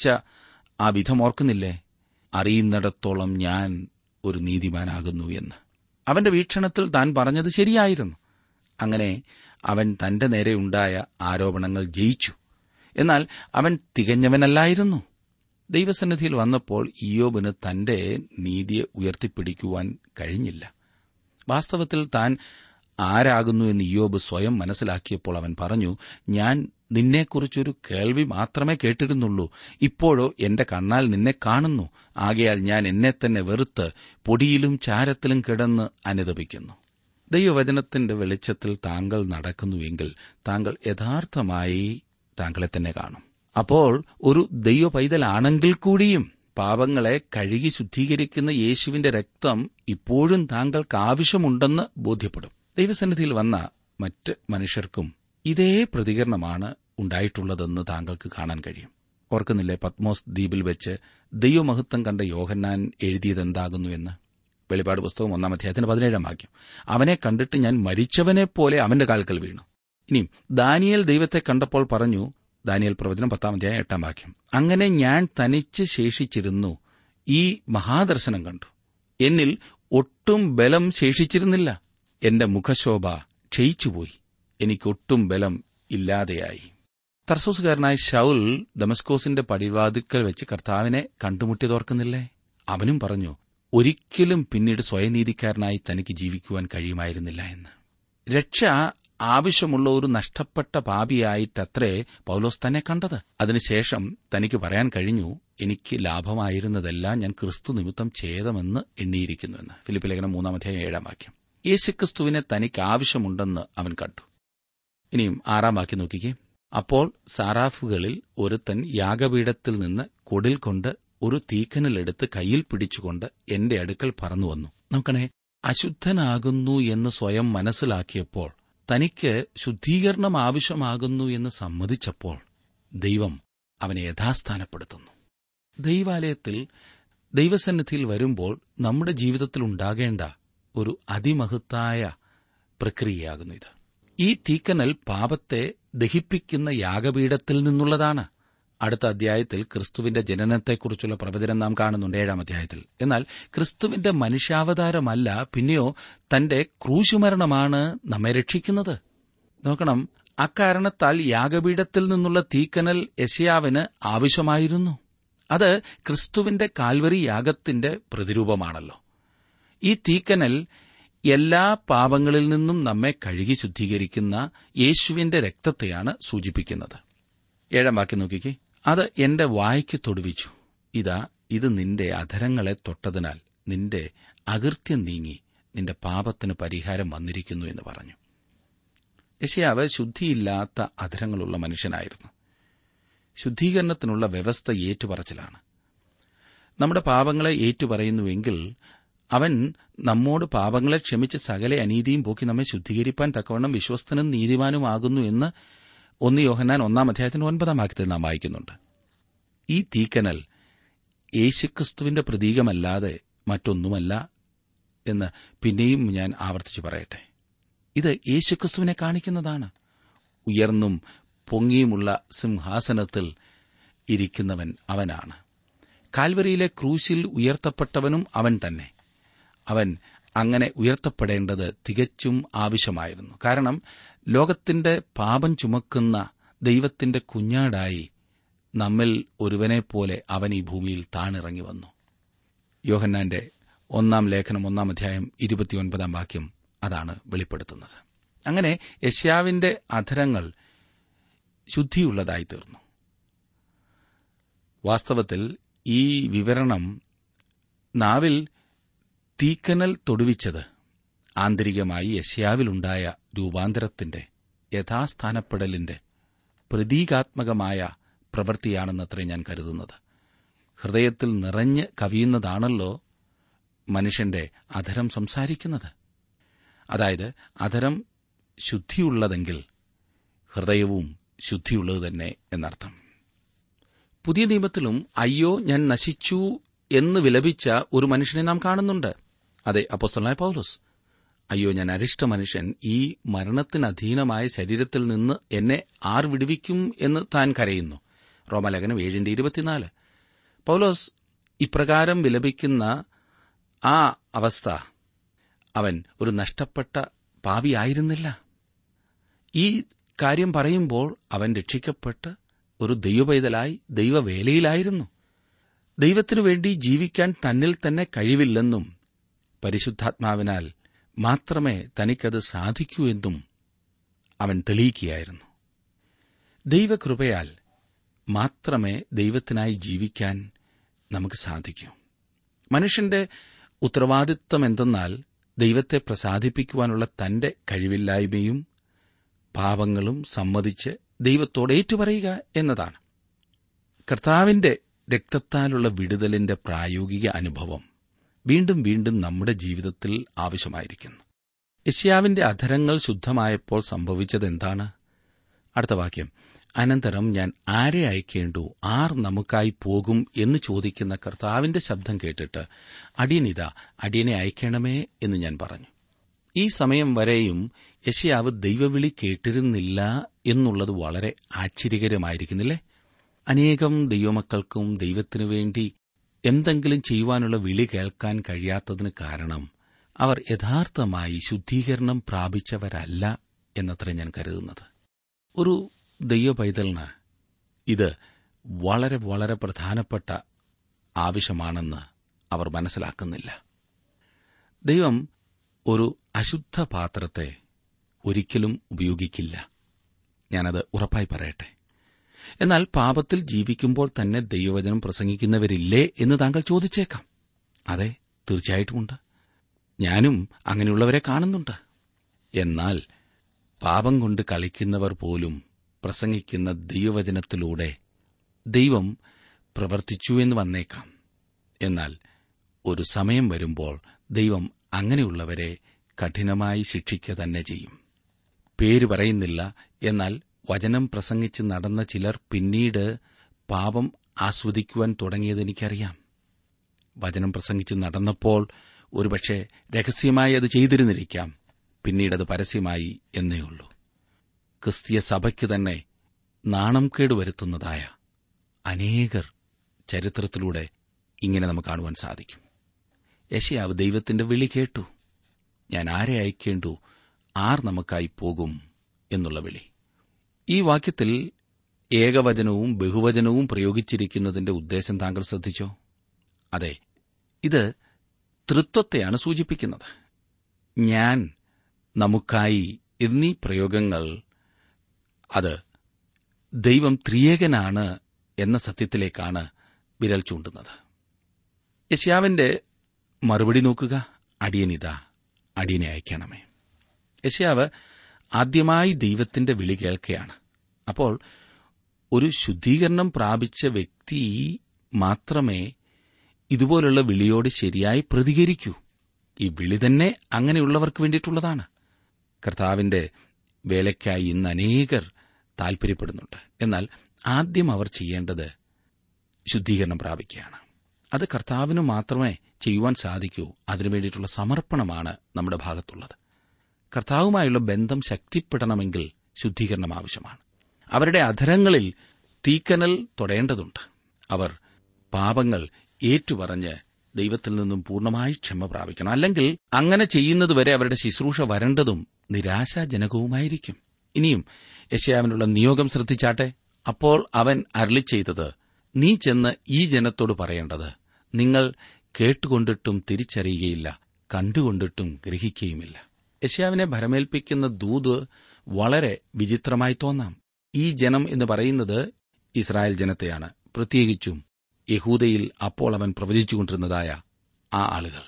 ആ വിധം ഓർക്കുന്നില്ലേ അറിയുന്നിടത്തോളം ഞാൻ ഒരു നീതിമാനാകുന്നു എന്ന് അവന്റെ വീക്ഷണത്തിൽ താൻ പറഞ്ഞത് ശരിയായിരുന്നു അങ്ങനെ അവൻ തന്റെ നേരെയുണ്ടായ ആരോപണങ്ങൾ ജയിച്ചു എന്നാൽ അവൻ തികഞ്ഞവനല്ലായിരുന്നു ദൈവസന്നിധിയിൽ വന്നപ്പോൾ ഇയോബിന് തന്റെ നീതിയെ ഉയർത്തിപ്പിടിക്കുവാൻ കഴിഞ്ഞില്ല വാസ്തവത്തിൽ താൻ ആരാകുന്നു എന്ന് ഇയോബ് സ്വയം മനസ്സിലാക്കിയപ്പോൾ അവൻ പറഞ്ഞു ഞാൻ നിന്നെക്കുറിച്ചൊരു കേൾവി മാത്രമേ കേട്ടിരുന്നുള്ളൂ ഇപ്പോഴോ എന്റെ കണ്ണാൽ നിന്നെ കാണുന്നു ആകയാൽ ഞാൻ എന്നെ തന്നെ വെറുത്ത് പൊടിയിലും ചാരത്തിലും കിടന്ന് അനുദപിക്കുന്നു ദൈവവചനത്തിന്റെ വെളിച്ചത്തിൽ താങ്കൾ നടക്കുന്നുവെങ്കിൽ താങ്കൾ യഥാർത്ഥമായി താങ്കളെ തന്നെ കാണും അപ്പോൾ ഒരു ദൈവ പൈതലാണെങ്കിൽ കൂടിയും പാപങ്ങളെ കഴുകി ശുദ്ധീകരിക്കുന്ന യേശുവിന്റെ രക്തം ഇപ്പോഴും താങ്കൾക്ക് ആവശ്യമുണ്ടെന്ന് ബോധ്യപ്പെടും ദൈവസന്നിധിയിൽ വന്ന മറ്റ് മനുഷ്യർക്കും ഇതേ പ്രതികരണമാണ് ഉണ്ടായിട്ടുള്ളതെന്ന് താങ്കൾക്ക് കാണാൻ കഴിയും ഓർക്കുന്നില്ലേ പത്മോസ് ദ്വീപിൽ വെച്ച് ദൈവമഹത്വം കണ്ട യോഹന്നാൻ എഴുതിയതെന്താകുന്നു എന്ന് വെളിപ്പാട് പുസ്തകം ഒന്നാം അധ്യായത്തിന് പതിനേഴാം വാക്യം അവനെ കണ്ടിട്ട് ഞാൻ മരിച്ചവനെ പോലെ അവന്റെ കാൽക്കൽ വീണു ഇനിയും ദാനിയേൽ ദൈവത്തെ കണ്ടപ്പോൾ പറഞ്ഞു ദാനിയൽ പ്രവചനം പത്താം അധ്യായം എട്ടാം വാക്യം അങ്ങനെ ഞാൻ തനിച്ച് ശേഷിച്ചിരുന്നു ഈ മഹാദർശനം കണ്ടു എന്നിൽ ഒട്ടും ബലം ശേഷിച്ചിരുന്നില്ല എന്റെ മുഖശോഭ ക്ഷയിച്ചുപോയി എനിക്കൊട്ടും ബലം ഇല്ലാതെയായി തർസോസുകാരനായ ഷൌൽ ദമസ്കോസിന്റെ പടിവാതിക്കൽ വെച്ച് കർത്താവിനെ കണ്ടുമുട്ടിയതോർക്കുന്നില്ലേ അവനും പറഞ്ഞു ഒരിക്കലും പിന്നീട് സ്വയനീതിക്കാരനായി തനിക്ക് ജീവിക്കുവാൻ കഴിയുമായിരുന്നില്ല എന്ന് രക്ഷ ആവശ്യമുള്ള ഒരു നഷ്ടപ്പെട്ട പാപിയായിട്ടത്രേ പൌലോസ് തന്നെ കണ്ടത് അതിനുശേഷം തനിക്ക് പറയാൻ കഴിഞ്ഞു എനിക്ക് ലാഭമായിരുന്നതെല്ലാം ഞാൻ ക്രിസ്തു നിമിത്തം ഛേദമെന്ന് എണ്ണിയിരിക്കുന്നുവെന്ന് ഫിലിപ്പ് ലേഖനം മൂന്നാം അധ്യായം ഏഴാം വാക്യം യേശുക്രിസ്തുവിനെ തനിക്ക് ആവശ്യമുണ്ടെന്ന് അവൻ കണ്ടു ഇനിയും ആറാം വാക്യം നോക്കിക്കേ അപ്പോൾ സാറാഫുകളിൽ ഒരുത്തൻ യാഗപീഠത്തിൽ നിന്ന് കൊടിൽ കൊണ്ട് ഒരു തീക്കനലെടുത്ത് കയ്യിൽ പിടിച്ചുകൊണ്ട് എന്റെ അടുക്കൽ പറന്നു വന്നു നോക്കണേ അശുദ്ധനാകുന്നു എന്ന് സ്വയം മനസ്സിലാക്കിയപ്പോൾ തനിക്ക് ശുദ്ധീകരണം ആവശ്യമാകുന്നു എന്ന് സമ്മതിച്ചപ്പോൾ ദൈവം അവനെ യഥാസ്ഥാനപ്പെടുത്തുന്നു ദൈവാലയത്തിൽ ദൈവസന്നിധിയിൽ വരുമ്പോൾ നമ്മുടെ ജീവിതത്തിൽ ഉണ്ടാകേണ്ട ഒരു അതിമഹത്തായ പ്രക്രിയയാകുന്നു ഇത് ഈ തീക്കനൽ പാപത്തെ ദഹിപ്പിക്കുന്ന യാഗപീഠത്തിൽ നിന്നുള്ളതാണ് അടുത്ത അധ്യായത്തിൽ ക്രിസ്തുവിന്റെ ജനനത്തെക്കുറിച്ചുള്ള പ്രവചനം നാം കാണുന്നുണ്ട് ഏഴാം അധ്യായത്തിൽ എന്നാൽ ക്രിസ്തുവിന്റെ മനുഷ്യാവതാരമല്ല പിന്നെയോ തന്റെ ക്രൂശുമരണമാണ് നമ്മെ രക്ഷിക്കുന്നത് നോക്കണം അക്കാരണത്താൽ യാഗപീഠത്തിൽ നിന്നുള്ള തീക്കനൽ യശയാവിന് ആവശ്യമായിരുന്നു അത് ക്രിസ്തുവിന്റെ കാൽവരി യാഗത്തിന്റെ പ്രതിരൂപമാണല്ലോ ഈ തീക്കനൽ എല്ലാ പാപങ്ങളിൽ നിന്നും നമ്മെ കഴുകി ശുദ്ധീകരിക്കുന്ന യേശുവിന്റെ രക്തത്തെയാണ് സൂചിപ്പിക്കുന്നത് ഏഴാം വാക്യം നോക്കിക്കേ അത് എന്റെ വായ്ക്ക് തൊടുവിച്ചു ഇതാ ഇത് നിന്റെ അധരങ്ങളെ തൊട്ടതിനാൽ നിന്റെ അകൃത്യം നീങ്ങി നിന്റെ പാപത്തിന് പരിഹാരം വന്നിരിക്കുന്നു എന്ന് പറഞ്ഞു യശയാവ് ശുദ്ധിയില്ലാത്ത അധരങ്ങളുള്ള മനുഷ്യനായിരുന്നു ശുദ്ധീകരണത്തിനുള്ള വ്യവസ്ഥ ഏറ്റുപറച്ചിലാണ് നമ്മുടെ പാപങ്ങളെ ഏറ്റുപറയുന്നുവെങ്കിൽ അവൻ നമ്മോട് പാപങ്ങളെ ക്ഷമിച്ച് സകല അനീതിയും പോക്കി നമ്മെ ശുദ്ധീകരിപ്പാൻ തക്കവണ്ണം വിശ്വസ്തനും നീതിമാനുമാകുന്നു എന്ന് ഒന്ന് യോഹന്നാൻ ഒന്നാം അധ്യായത്തിന് ഒൻപതാം വാക്യത്തിൽ നാം വായിക്കുന്നുണ്ട് ഈ തീക്കനൽ യേശുക്രിസ്തുവിന്റെ പ്രതീകമല്ലാതെ മറ്റൊന്നുമല്ല എന്ന് പിന്നെയും ഞാൻ ആവർത്തിച്ചു പറയട്ടെ ഇത് യേശുക്രിസ്തുവിനെ കാണിക്കുന്നതാണ് ഉയർന്നും പൊങ്ങിയുമുള്ള സിംഹാസനത്തിൽ ഇരിക്കുന്നവൻ അവനാണ് കാൽവരിയിലെ ക്രൂശിൽ ഉയർത്തപ്പെട്ടവനും അവൻ തന്നെ അവൻ അങ്ങനെ ഉയർത്തപ്പെടേണ്ടത് തികച്ചും ആവശ്യമായിരുന്നു കാരണം ലോകത്തിന്റെ പാപം ചുമക്കുന്ന ദൈവത്തിന്റെ കുഞ്ഞാടായി നമ്മിൽ ഒരുവനെപ്പോലെ അവൻ ഈ ഭൂമിയിൽ താണിറങ്ങി വന്നു യോഹന്നാന്റെ ഒന്നാം ലേഖനം ഒന്നാം അധ്യായം ഇരുപത്തിയൊൻപതാം വാക്യം അതാണ് വെളിപ്പെടുത്തുന്നത് അങ്ങനെ യശ്യാവിന്റെ അധരങ്ങൾ ശുദ്ധിയുള്ളതായി തീർന്നു വാസ്തവത്തിൽ ഈ വിവരണം നാവിൽ തീക്കനൽ തൊടുവിച്ചത് ആന്തരികമായി യശ്യാവിലുണ്ടായ രൂപാന്തരത്തിന്റെ യഥാസ്ഥാനപ്പെടലിന്റെ പ്രതീകാത്മകമായ പ്രവൃത്തിയാണെന്നത്രേ ഞാൻ കരുതുന്നത് ഹൃദയത്തിൽ നിറഞ്ഞ് കവിയുന്നതാണല്ലോ മനുഷ്യന്റെ അധരം സംസാരിക്കുന്നത് അതായത് അധരം ശുദ്ധിയുള്ളതെങ്കിൽ ഹൃദയവും ശുദ്ധിയുള്ളത് തന്നെ എന്നർത്ഥം പുതിയ നിയമത്തിലും അയ്യോ ഞാൻ നശിച്ചു എന്ന് വിലപിച്ച ഒരു മനുഷ്യനെ നാം കാണുന്നുണ്ട് അതെ അപ്പോസ്തലനായ പൗലോസ് അയ്യോ ഞാൻ അരിഷ്ട മനുഷ്യൻ ഈ മരണത്തിന് അധീനമായ ശരീരത്തിൽ നിന്ന് എന്നെ ആർ വിടുവിക്കും എന്ന് താൻ കരയുന്നു റോമലേഖനം ഏഴിന്റെ ഇരുപത്തിനാല് പൗലോസ് ഇപ്രകാരം വിലപിക്കുന്ന ആ അവസ്ഥ അവൻ ഒരു നഷ്ടപ്പെട്ട പാപിയായിരുന്നില്ല ഈ കാര്യം പറയുമ്പോൾ അവൻ രക്ഷിക്കപ്പെട്ട് ഒരു ദൈവപൈതലായി ദൈവവേലയിലായിരുന്നു ദൈവത്തിനു വേണ്ടി ജീവിക്കാൻ തന്നിൽ തന്നെ കഴിവില്ലെന്നും പരിശുദ്ധാത്മാവിനാൽ മാത്രമേ തനിക്കത് സാധിക്കൂ എന്നും അവൻ തെളിയിക്കുകയായിരുന്നു ദൈവകൃപയാൽ മാത്രമേ ദൈവത്തിനായി ജീവിക്കാൻ നമുക്ക് സാധിക്കൂ മനുഷ്യന്റെ ഉത്തരവാദിത്വം എന്തെന്നാൽ ദൈവത്തെ പ്രസാദിപ്പിക്കുവാനുള്ള തന്റെ കഴിവില്ലായ്മയും പാപങ്ങളും സമ്മതിച്ച് ദൈവത്തോട് ഏറ്റുപറയുക എന്നതാണ് കർത്താവിന്റെ രക്തത്താലുള്ള വിടുതലിന്റെ പ്രായോഗിക അനുഭവം വീണ്ടും വീണ്ടും നമ്മുടെ ജീവിതത്തിൽ ആവശ്യമായിരിക്കുന്നു യശ്യാവിന്റെ അധരങ്ങൾ ശുദ്ധമായപ്പോൾ സംഭവിച്ചതെന്താണ് അടുത്ത വാക്യം അനന്തരം ഞാൻ ആരെ അയക്കേണ്ടു ആർ നമുക്കായി പോകും എന്ന് ചോദിക്കുന്ന കർത്താവിന്റെ ശബ്ദം കേട്ടിട്ട് അടിയനിത അടിയനെ അയക്കണമേ എന്ന് ഞാൻ പറഞ്ഞു ഈ സമയം വരെയും യശയാവ് ദൈവവിളി കേട്ടിരുന്നില്ല എന്നുള്ളത് വളരെ ആശ്ചര്യകരമായിരിക്കുന്നില്ലേ അനേകം ദൈവമക്കൾക്കും ദൈവത്തിനു വേണ്ടി എന്തെങ്കിലും ചെയ്യുവാനുള്ള വിളി കേൾക്കാൻ കഴിയാത്തതിന് കാരണം അവർ യഥാർത്ഥമായി ശുദ്ധീകരണം പ്രാപിച്ചവരല്ല എന്നത്ര ഞാൻ കരുതുന്നത് ഒരു ദൈവ പൈതലിന് ഇത് വളരെ വളരെ പ്രധാനപ്പെട്ട ആവശ്യമാണെന്ന് അവർ മനസ്സിലാക്കുന്നില്ല ദൈവം ഒരു അശുദ്ധ പാത്രത്തെ ഒരിക്കലും ഉപയോഗിക്കില്ല ഞാനത് ഉറപ്പായി പറയട്ടെ എന്നാൽ പാപത്തിൽ ജീവിക്കുമ്പോൾ തന്നെ ദൈവവചനം പ്രസംഗിക്കുന്നവരില്ലേ എന്ന് താങ്കൾ ചോദിച്ചേക്കാം അതെ തീർച്ചയായിട്ടുമുണ്ട് ഞാനും അങ്ങനെയുള്ളവരെ കാണുന്നുണ്ട് എന്നാൽ പാപം കൊണ്ട് കളിക്കുന്നവർ പോലും പ്രസംഗിക്കുന്ന ദൈവവചനത്തിലൂടെ ദൈവം പ്രവർത്തിച്ചു എന്ന് വന്നേക്കാം എന്നാൽ ഒരു സമയം വരുമ്പോൾ ദൈവം അങ്ങനെയുള്ളവരെ കഠിനമായി ശിക്ഷിക്കുക തന്നെ ചെയ്യും പേര് പറയുന്നില്ല എന്നാൽ വചനം പ്രസംഗിച്ച് നടന്ന ചിലർ പിന്നീട് പാപം ആസ്വദിക്കുവാൻ തുടങ്ങിയത് എനിക്കറിയാം വചനം പ്രസംഗിച്ച് നടന്നപ്പോൾ ഒരുപക്ഷെ രഹസ്യമായി അത് ചെയ്തിരുന്നിരിക്കാം പിന്നീടത് പരസ്യമായി എന്നേയുള്ളൂ ക്രിസ്തീയ സഭയ്ക്ക് തന്നെ നാണം കേടുവരുത്തുന്നതായ അനേകർ ചരിത്രത്തിലൂടെ ഇങ്ങനെ നമുക്ക് കാണുവാൻ സാധിക്കും യശയാവ് ദൈവത്തിന്റെ വിളി കേട്ടു ഞാൻ ആരെ അയക്കേണ്ടു ആർ നമുക്കായി പോകും എന്നുള്ള വിളി ഈ വാക്യത്തിൽ ഏകവചനവും ബഹുവചനവും പ്രയോഗിച്ചിരിക്കുന്നതിന്റെ ഉദ്ദേശം താങ്കൾ ശ്രദ്ധിച്ചോ അതെ ഇത് തൃത്വത്തെയാണ് സൂചിപ്പിക്കുന്നത് ഞാൻ നമുക്കായി എന്നീ പ്രയോഗങ്ങൾ അത് ദൈവം ത്രിയേകനാണ് എന്ന സത്യത്തിലേക്കാണ് വിരൽ ചൂണ്ടുന്നത് യശ്യാവിന്റെ മറുപടി നോക്കുക അടിയനിത അടിയനെ അയക്കണമേ യശ്യാവ് ആദ്യമായി ദൈവത്തിന്റെ വിളി കേൾക്കുകയാണ് അപ്പോൾ ഒരു ശുദ്ധീകരണം പ്രാപിച്ച വ്യക്തി മാത്രമേ ഇതുപോലുള്ള വിളിയോട് ശരിയായി പ്രതികരിക്കൂ ഈ വിളി തന്നെ അങ്ങനെയുള്ളവർക്ക് വേണ്ടിയിട്ടുള്ളതാണ് കർത്താവിന്റെ വേലയ്ക്കായി ഇന്ന് അനേകർ താൽപര്യപ്പെടുന്നുണ്ട് എന്നാൽ ആദ്യം അവർ ചെയ്യേണ്ടത് ശുദ്ധീകരണം പ്രാപിക്കുകയാണ് അത് കർത്താവിന് മാത്രമേ ചെയ്യുവാൻ സാധിക്കൂ അതിനു വേണ്ടിയിട്ടുള്ള സമർപ്പണമാണ് നമ്മുടെ ഭാഗത്തുള്ളത് കർത്താവുമായുള്ള ബന്ധം ശക്തിപ്പെടണമെങ്കിൽ ശുദ്ധീകരണം ആവശ്യമാണ് അവരുടെ അധരങ്ങളിൽ തീക്കനൽ തൊടേണ്ടതുണ്ട് അവർ പാപങ്ങൾ ഏറ്റുപറഞ്ഞ് ദൈവത്തിൽ നിന്നും പൂർണ്ണമായി ക്ഷമ പ്രാപിക്കണം അല്ലെങ്കിൽ അങ്ങനെ ചെയ്യുന്നതുവരെ അവരുടെ ശുശ്രൂഷ വരേണ്ടതും നിരാശാജനകവുമായിരിക്കും ഇനിയും യശയാവിനുള്ള നിയോഗം ശ്രദ്ധിച്ചാട്ടെ അപ്പോൾ അവൻ അരളി ചെയ്തത് നീ ചെന്ന് ഈ ജനത്തോട് പറയേണ്ടത് നിങ്ങൾ കേട്ടുകൊണ്ടിട്ടും തിരിച്ചറിയുകയില്ല കണ്ടുകൊണ്ടിട്ടും ഗ്രഹിക്കുകയുമില്ല യശയാവിനെ ഭരമേൽപ്പിക്കുന്ന ദൂത് വളരെ വിചിത്രമായി തോന്നാം ഈ ജനം എന്ന് പറയുന്നത് ഇസ്രായേൽ ജനത്തെയാണ് പ്രത്യേകിച്ചും യഹൂദയിൽ അപ്പോൾ അവൻ പ്രവചിച്ചുകൊണ്ടിരുന്നതായ ആ ആളുകൾ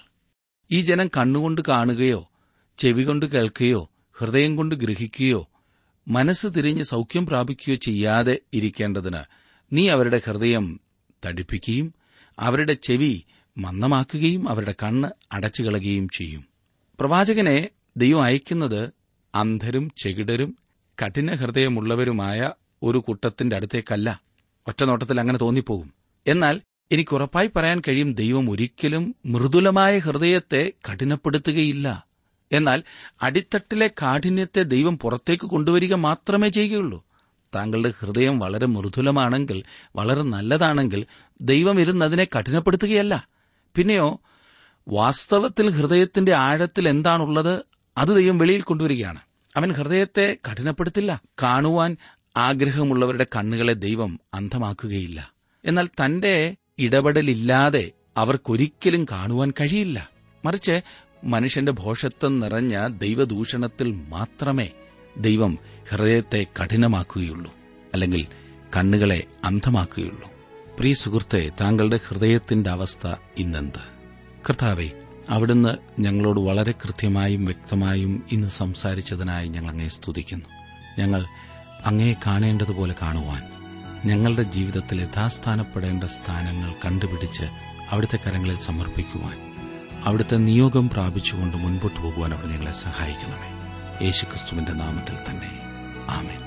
ഈ ജനം കണ്ണുകൊണ്ട് കാണുകയോ ചെവി കൊണ്ട് കേൾക്കുകയോ ഹൃദയം കൊണ്ട് ഗ്രഹിക്കുകയോ മനസ്സ് തിരിഞ്ഞ് സൗഖ്യം പ്രാപിക്കുകയോ ചെയ്യാതെ ഇരിക്കേണ്ടതിന് നീ അവരുടെ ഹൃദയം തടിപ്പിക്കുകയും അവരുടെ ചെവി മന്ദമാക്കുകയും അവരുടെ കണ്ണ് അടച്ചുകളയുകയും ചെയ്യും പ്രവാചകനെ ദൈവം അയക്കുന്നത് അന്ധരും ചെകിടരും കഠിന ഹൃദയമുള്ളവരുമായ ഒരു കൂട്ടത്തിന്റെ അടുത്തേക്കല്ല ഒറ്റനോട്ടത്തിൽ അങ്ങനെ തോന്നിപ്പോകും എന്നാൽ എനിക്ക് ഉറപ്പായി പറയാൻ കഴിയും ദൈവം ഒരിക്കലും മൃദുലമായ ഹൃദയത്തെ കഠിനപ്പെടുത്തുകയില്ല എന്നാൽ അടിത്തട്ടിലെ കാഠിന്യത്തെ ദൈവം പുറത്തേക്ക് കൊണ്ടുവരിക മാത്രമേ ചെയ്യുകയുള്ളൂ താങ്കളുടെ ഹൃദയം വളരെ മൃദുലമാണെങ്കിൽ വളരെ നല്ലതാണെങ്കിൽ ദൈവം ഇരുന്നതിനെ കഠിനപ്പെടുത്തുകയല്ല പിന്നെയോ വാസ്തവത്തിൽ ഹൃദയത്തിന്റെ ആഴത്തിൽ എന്താണുള്ളത് അത് ദൈവം വെളിയിൽ കൊണ്ടുവരികയാണ് അവൻ ഹൃദയത്തെ കഠിനപ്പെടുത്തില്ല കാണുവാൻ ആഗ്രഹമുള്ളവരുടെ കണ്ണുകളെ ദൈവം അന്ധമാക്കുകയില്ല എന്നാൽ തന്റെ ഇടപെടലില്ലാതെ അവർക്കൊരിക്കലും കാണുവാൻ കഴിയില്ല മറിച്ച് മനുഷ്യന്റെ ഭോഷത്വം നിറഞ്ഞ ദൈവദൂഷണത്തിൽ മാത്രമേ ദൈവം ഹൃദയത്തെ കഠിനമാക്കുകയുള്ളൂ അല്ലെങ്കിൽ കണ്ണുകളെ അന്ധമാക്കുകയുള്ളൂ പ്രിയ സുഹൃത്തെ താങ്കളുടെ ഹൃദയത്തിന്റെ അവസ്ഥ ഇന്നെന്ത് കർത്താവെ അവിടുന്ന് ഞങ്ങളോട് വളരെ കൃത്യമായും വ്യക്തമായും ഇന്ന് സംസാരിച്ചതിനായി ഞങ്ങൾ അങ്ങേ സ്തുതിക്കുന്നു ഞങ്ങൾ അങ്ങയെ കാണേണ്ടതുപോലെ കാണുവാൻ ഞങ്ങളുടെ ജീവിതത്തിൽ യഥാസ്ഥാനപ്പെടേണ്ട സ്ഥാനങ്ങൾ കണ്ടുപിടിച്ച് അവിടുത്തെ കരങ്ങളിൽ സമർപ്പിക്കുവാൻ അവിടുത്തെ നിയോഗം പ്രാപിച്ചുകൊണ്ട് മുൻപോട്ട് പോകുവാൻ അവർ ഞങ്ങളെ സഹായിക്കണമേ യേശുക്രിസ്തുവിന്റെ നാമത്തിൽ തന്നെ ആമേൻ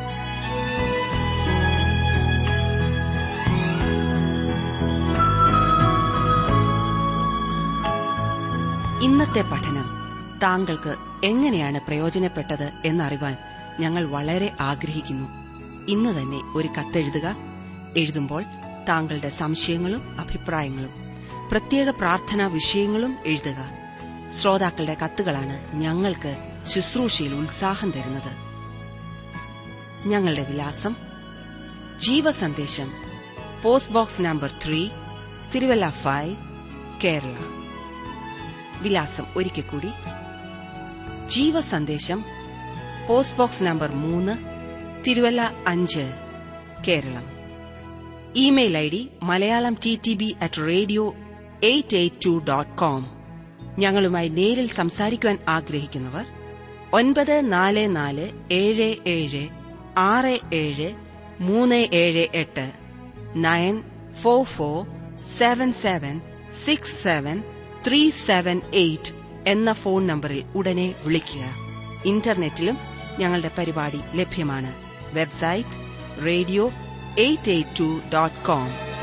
ഇന്നത്തെ പഠനം താങ്കൾക്ക് എങ്ങനെയാണ് പ്രയോജനപ്പെട്ടത് എന്നറിവാൻ ഞങ്ങൾ വളരെ ആഗ്രഹിക്കുന്നു ഇന്ന് തന്നെ ഒരു കത്തെഴുതുക എഴുതുമ്പോൾ താങ്കളുടെ സംശയങ്ങളും അഭിപ്രായങ്ങളും പ്രത്യേക പ്രാർത്ഥനാ വിഷയങ്ങളും എഴുതുക ശ്രോതാക്കളുടെ കത്തുകളാണ് ഞങ്ങൾക്ക് ശുശ്രൂഷയിൽ ഉത്സാഹം തരുന്നത് ഞങ്ങളുടെ വിലാസം Jeevasandesham post box number three Thiruvalla five Kerala വിലാസം ഒരിക്കൽ കൂടി ജീവസന്ദേശം പോസ്റ്റ് ബോക്സ് നമ്പർ മൂന്ന് തിരുവല്ല അഞ്ച് Keralam email I D Malayalam T T B at radio eight eight two dot com ഞങ്ങളുമായി നേരിൽ സംസാരിക്കുവാൻ ആഗ്രഹിക്കുന്നവർ ഒൻപത് നാല് നാല് ഏഴ് ഏഴ് ആറ് ഏഴ് മൂന്ന് ഏഴ് എട്ട് nine four four seven seven six seven three seven eight എന്ന ഫോൺ നമ്പറിൽ ഉടനെ വിളിക്കുക ഇന്റർനെറ്റിലും ഞങ്ങളുടെ പരിപാടി ലഭ്യമാണ് website radio eight eight two dot com